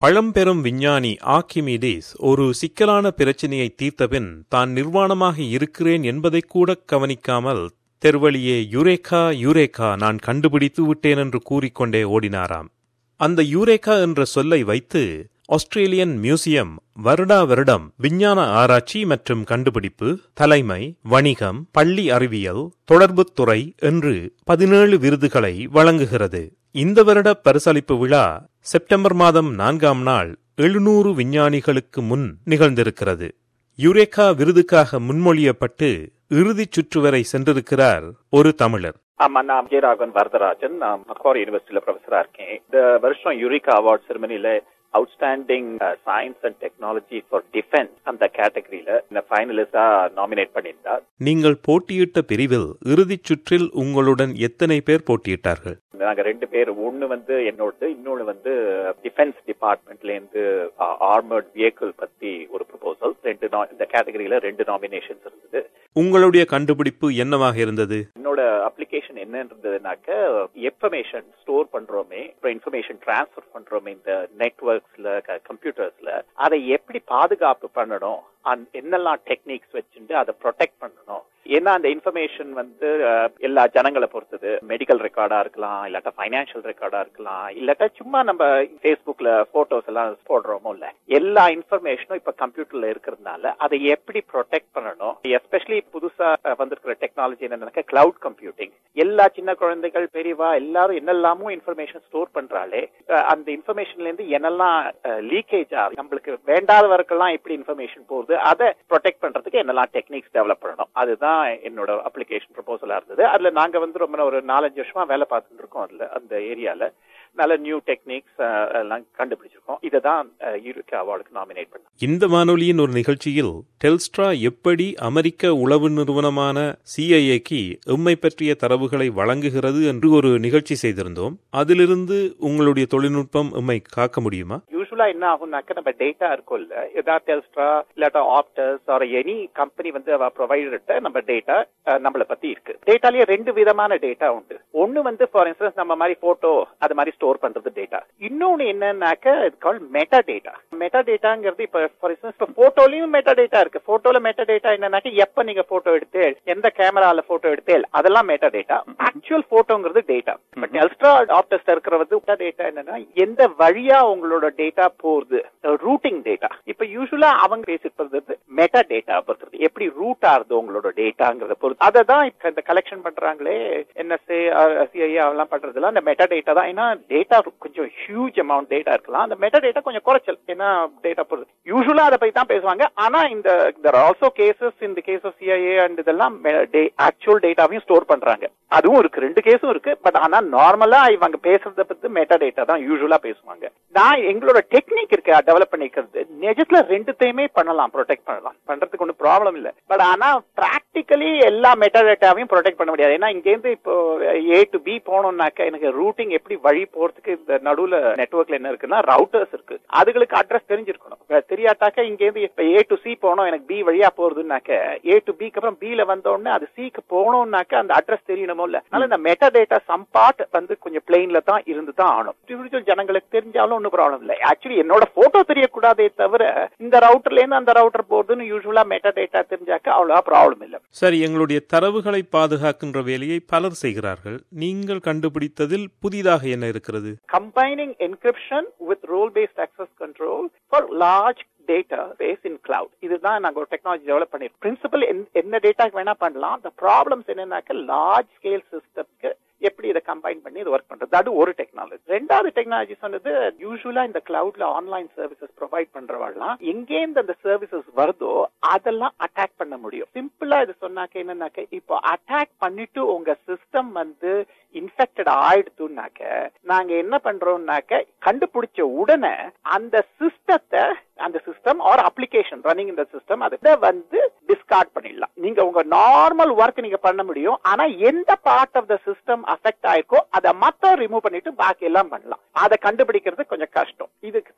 பழம்பெரும் விஞ்ஞானி ஆர்க்கிமிடீஸ் ஒரு சிக்கலான பிரச்சினையை தீர்த்தபின் தான் நிர்வாணமாக இருக்கிறேன் என்பதைக் கூட கவனிக்காமல் தெருவழியே யுரேகா யுரேகா நான் கண்டுபிடித்து விட்டேன் என்று கூறிக்கொண்டே ஓடினாராம் அந்த யூரேகா என்ற சொல்லை வைத்து ஆஸ்திரேலியன் மியூசியம் வருடா வருடம் விஞ்ஞான ஆராய்ச்சி மற்றும் கண்டுபிடிப்பு தலைமை வணிகம் பள்ளி அறிவியல் தொடர்புத் துறை என்று பதினேழு விருதுகளை வழங்குகிறது இந்த வருட பரிசளிப்பு விழா செப்டம்பர் மாதம் நான்காம் நாள் எழுநூறு விஞ்ஞானிகளுக்கு முன் நிகழ்ந்திருக்கிறது யுரேகா விருதுக்காக முன்மொழியப்பட்டு இறுதிச் சுற்று வரை சென்றிருக்கிறார் ஒரு தமிழர் ஆமா நான் விஜயராகவன் வரதராஜன் நான் மக்வார் யூனிவர்சிட்டியில ப்ரொஃபஸரா இருக்கேன் இந்த வருஷம் யுரிகா அவார்ட் செரமனில outstanding science and technology for defence அந்த கேட்டகரியில இந்த ஃபைனலிஸ்டா நாமினேட் பண்ணியிருந்தார் நீங்கள் போட்டியிட்ட பிரிவில் இறுதிச் சுற்றில் உங்களுடன் எத்தனை பேர் போட்டியிட்டார்கள் நாங்க ரெண்டு பேர் ஒன்னு வந்து என்னோடது இன்னொன்னு வந்து டிஃபென்ஸ் டிபார்ட்மெண்ட்ல இருந்து ஆர்மர்ட் வெஹிக்கிள் பத்தி ஒரு ப்ரொபோசல் ரெண்டு இந்த கேட்டகரியில ரெண்டு நாமினேஷன்ஸ் இருந்தது உங்களுடைய கண்டுபிடிப்பு என்னவாக இருந்தது என்னோட அப்ளிகேஷன் என்ன இருந்ததுனாக்க இன்ஃபர்மேஷன் ஸ்டோர் பண்றோமே அப்புறம் இன்ஃபர்மேஷன் டிரான்ஸ்ஃபர் பண்றோமே இந்த நெட்ஒர்க்ஸ்ல கம்ப்யூட்டர்ஸ்ல அதை எப்படி பாதுகாப்பு பண்ணணும் என்னெல்லாம் டெக்னிக்ஸ் வச்சுட்டு அதை ப்ரொடெக்ட் பண்ணணும் ஏன்னா அந்த இன்ஃபர்மேஷன் வந்து எல்லா ஜனங்களை பொறுத்தது மெடிக்கல் ரெக்கார்டா இருக்கலாம் இல்லாட்டா பைனான்சியல் ரெக்கார்டா இருக்கலாம் இல்லாட்டா சும்மா நம்ம ஃபேஸ்புக்ல போட்டோஸ் எல்லாம் போடுறோமோ இல்ல எல்லா இன்ஃபர்மேஷனும் இப்ப கம்ப்யூட்டர்ல இருக்கிறதுனால அதை எப்படி ப்ரொடெக்ட் பண்ணணும் எஸ்பெஷலி புதுசா வந்திருக்கிற டெக்னாலஜி என்னன்னாக்க கிளவுட் கம்ப்யூட்டிங் எல்லா சின்ன குழந்தைகள் பெரியவா எல்லாரும் என்னெல்லாமோ இன்ஃபர்மேஷன் ஸ்டோர் பண்றாலே அந்த இன்ஃபர்மேஷன்ல இருந்து என்னெல்லாம் லீக்கேஜ் ஆகுது நம்மளுக்கு வேண்டாதவருக்கெல்லாம் எப்படி இன்ஃபர்மேஷன் போகுது அதை ப்ரொடெக்ட் பண்றதுக்கு என்னெல்லாம் டெக்னிக்ஸ் டெவலப் பண்ணணும் அதுதான் என்னோட அப்ளிகேஷன் ப்ரொபோசலா இருந்தது அதுல நாங்க வந்து ரொம்ப ஒரு நாலஞ்சு வருஷமா வேலை பார்த்துட்டு இருக்கோம் அதுல அந்த ஏரியால நல்ல நியூ டெக்னிக்ஸ் எல்லாம் கண்டுபிடிச்சிருக்கோம் இதை தான் யூரிக்கா அவார்டுக்கு நாமினேட் பண்ணோம் இந்த வானொலியின் ஒரு நிகழ்ச்சியில் டெல்ஸ்ட்ரா எப்படி அமெரிக்க உளவு நிறுவனமான சிஐஏக்கு எம்மை பற்றிய தரவுகளை வழங்குகிறது என்று ஒரு நிகழ்ச்சி செய்திருந்தோம் அதிலிருந்து உங்களுடைய தொழில்நுட்பம் எம்மை காக்க முடியுமா யூஸ்வலா என்ன ஆகும்னாக்க நம்ம டேட்டா இருக்கும்ல ஏதாவது டெல்ஸ்ட்ரா இல்லாட்டா ஆப்டர்ஸ் ஆர் எனி கம்பெனி வந்து அவ ப்ரொவைடர்கிட்ட நம்ம டேட்டா நம்மளை பத்தி இருக்கு டேட்டாலேயே ரெண்டு விதமான டேட்டா உண்டு ஒன்னு வந்து ஃபார் இன்ஸ்டன்ஸ் நம்ம மாதிரி போட்டோ அது மாதிரி ஸ்டோர் பண்றது டேட்டா இன்னொன்னு என்னன்னாக்க இது கால் மெட்டா டேட்டா மெட்டா டேட்டாங்கிறது இப்ப ஃபார் இன்ஸ்டன்ஸ் இப்ப போட்டோலயும் மெட்டா டேட்டா இருக்கு போட்டோல மெட்டா டேட்டா என்னன்னாக்க எப்ப நீங்க போட்டோ எடுத்து எந்த கேமரால போட்டோ எடுத்து அதெல்லாம் மெட்டா டேட்டா ஆக்சுவல் போட்டோங்கிறது டேட்டா பட் எல்ஸ்ட்ரா ஆப்டர்ஸ் இருக்கிறது மெட்டா டேட்டா என்னன்னா எந்த வழியா உங்களோட டேட்டா போகுது ரூட்டிங் டேட்டா இப்ப யூஸ்வலா அவங்க பேசிட்டு மெட்டா டேட்டா பொறுத்தது எப்படி ரூட் ஆகுது உங்களோட டேட்டாங்கிறத பொறுத்து அதை தான் இந்த கலெக்ஷன் பண்றாங்களே என்எஸ்ஏ சிஐஏ அதெல்லாம் பண்றதுல அந்த மெட்டா டேட்டா தான் ஏன்னா டேட்டா கொஞ்சம் ஹியூஜ் அமௌண்ட் டேட்டா இருக்கலாம் அந்த மெட்டா டேட்டா கொஞ்சம் குறைச்சல் ஏன்னா டேட்டா பொறுத்து யூஸ்வலா அதை பத்தி தான் பேசுவாங்க ஆனா இந்த தர் ஆல்சோ கேசஸ் இந்த கேஸ் ஆஃப் சிஐஏ அண்ட் இதெல்லாம் ஆக்சுவல் டேட்டாவையும் ஸ்டோர் பண்றாங்க அதுவும் இருக்கு ரெண்டு கேஸும் இருக்கு பட் ஆனா நார்மலா இவங்க பேசுறத பத்தி மெட்டா டேட்டா தான் யூஸ்வலா பேசுவாங்க நான் எங்களோட டெக்னிக் இருக்கு டெவலப் பண்ணிக்கிறது நிஜத்துல ரெண்டுத்தையுமே பண்ணலாம் ப்ரொடெக்ட் பண்ணலாம் பண்றதுக்கு ஒன்றும் ப்ராப்ளம் இல்ல பட் ஆனா பிராக்டிக்கலி எல்லா மெட்டா டேட்டாவையும் ப்ரொடெக்ட் பண்ண முடியாது ஏன்னா இங்க இருந்து இப்போ ஏ டு பி போனோம்னாக்க எனக்கு ரூட்டிங் எப்படி வழி போறதுக்கு இந்த நடுவுல நெட்ஒர்க்ல என்ன இருக்குன்னா ரவுட்டர்ஸ் இருக்கு அதுகளுக்கு அட்ரஸ் தெரிஞ்சிருக்கணும் தெரியாட்டாக்க இங்க இருந்து இப்ப ஏ டு சி போனோம் எனக்கு பி வழியா போறதுனாக்க ஏ டு பிக்கு அப்புறம் பில வந்த உடனே அது சிக்கு போனோம்னாக்க அந்த அட்ரஸ் தெரியணுமோ இல்ல அதனால இந்த மெட்டா டேட்டா சம் பார்ட் வந்து கொஞ்சம் பிளெயின்ல தான் இருந்து தான் ஆகணும் இண்டிவிஜுவல் ஜனங்களுக்கு தெரிஞ்சாலும் ஒன்றும் ப்ராப்ளம் இல்லை ஆக்சுவலி என்னோட போட்டோ தெரியக்கூடாதே தவிர இந்த ரவுட்டர்ல இருந்து அந்த ரவுட்டர் போறதுன்னு யூஸ்வலா மெட்டா டேட்டா தெரிஞ்சாக்க அவ்வளவா ப்ராப்ளம் இல்லை சரி எங்களுடைய தரவுகளை பாதுகாக்கின்ற வேலையை பலர் செய்கிறார்கள் நீங்கள் கண்டுபிடித்ததில் புதிதாக என்ன இருக்கிறது combining encryption with role based access control for large data base in cloud இதுதான் நாங்க ஒரு டெக்னாலஜி டெவலப் பண்ணிருக்கோம் பிரின்சிபல் என்ன டேட்டா வேணா பண்ணலாம் அந்த ப்ராப்ளம்ஸ் என்னன்னாக்க லார்ஜ் ஸ்கேல் சிஸ்டம்க்கு எப்படி இதை கம்பைன் பண்ணி இது ஒர்க் பண்றது அது ஒரு டெக்னாலஜி ரெண்டாவது டெக்னாலஜி சொன்னது யூஸ்வலா இந்த கிளவுட்ல ஆன்லைன் சர்வீசஸ் ப்ரொவைட் பண்றவாள்லாம் எங்கேருந்து அந்த சர்வீசஸ் வருதோ அதெல்லாம் அட்டாக் பண்ண முடியும் சிம்பிளா இது சொன்னாக்க என்னன்னாக்க இப்போ அட்டாக் பண்ணிட்டு உங்க சிஸ்டம் வந்து இன்ஃபெக்டட் ஆயிடுத்துனாக்க நாங்க என்ன பண்றோம்னாக்க கண்டுபிடிச்ச உடனே அந்த சிஸ்டத்தை அந்த சிஸ்டம் ஆர் அப்ளிகேஷன் ரன்னிங் இந்த சிஸ்டம் அதை வந்து டிஸ்கார்ட் பண்ணிடலாம் நீங்க உங்க நார்மல் ஒர்க் நீங்க பண்ண முடியும் ஆனா எந்த part of the system affect ஆயிருக்கோ அதை மொத்தம் ரிமூவ் பண்ணிட்டு பாக்கி எல்லாம் பண்ணலாம் அதை கண்டுபிடிக்கிறது கொஞ்சம் கஷ்டம் இதுக்கு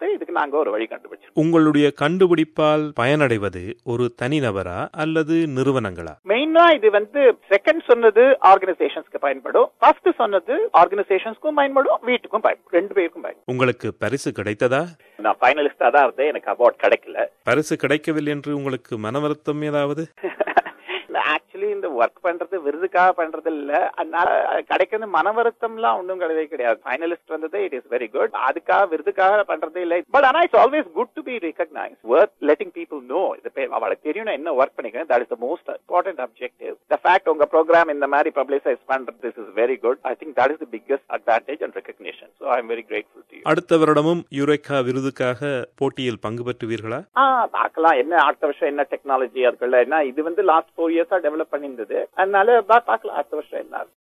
பார்த்து இதுக்கு நாங்க ஒரு வழி கண்டுபிடிச்சோம் உங்களுடைய கண்டுபிடிப்பால் பயனடைவது ஒரு தனிநபரா அல்லது நிறுவனங்களா மெயினா இது வந்து செகண்ட் சொன்னது ஆர்கனைசேஷன்ஸ்க்கு பயன்படும் ஃபர்ஸ்ட் சொன்னது ஆர்கனைசேஷன்ஸ்க்கும் பயன்படும் வீட்டுக்கும் பயன்படும் ரெண்டு பேருக்கும் பயன்படும் உங்களுக்கு பரிசு கிடைத்ததா நான் ஃபைனலிஸ்டா தான் இருந்தேன் எனக்கு அவார்ட் கிடைக்கல பரிசு கிடைக்கவில்லை என்று உங்களுக்கு மன வருத்தம் ஏதாவது ஆக்சுவலி இந்த ஒர்க் பண்றது விருதுக்காக பண்றது இல்ல அதனால கிடைக்கிறது மன வருத்தம்லாம் ஒன்றும் கிடையவே கிடையாது ஃபைனலிஸ்ட் வந்தது இட் இஸ் வெரி குட் அதுக்காக விருதுக்காக பண்றதே இல்லை பட் ஆனா it's always good to be recognise work letting people know இது பேர் அவளுக்கு தெரியும் நான் என்ன ஒர்க் பண்ணிக்கிறேன் that is the most important objective the fact உங்க ப்ரோக்ராம் இந்த மாதிரி பப்ளிசைஸ் பண்றது this is very good I think that is the biggest advantage and recognition so I am very grateful to அடுத்த வருடமும் யுரேகா விருதுக்காக போட்டியில் பங்கு பெற்றுவீர்களா ஆ பார்க்கலாம் என்ன அடுத்த வருஷம் என்ன டெக்னாலஜி அதுக்குள்ள என்ன இது வந்து லாஸ்ட் ஃபோர் இயர்ஸா டெவலப் பண்ணியிருந்தது அதனால பா- பார்க்கலாம் அடுத்த வருஷம் என்ன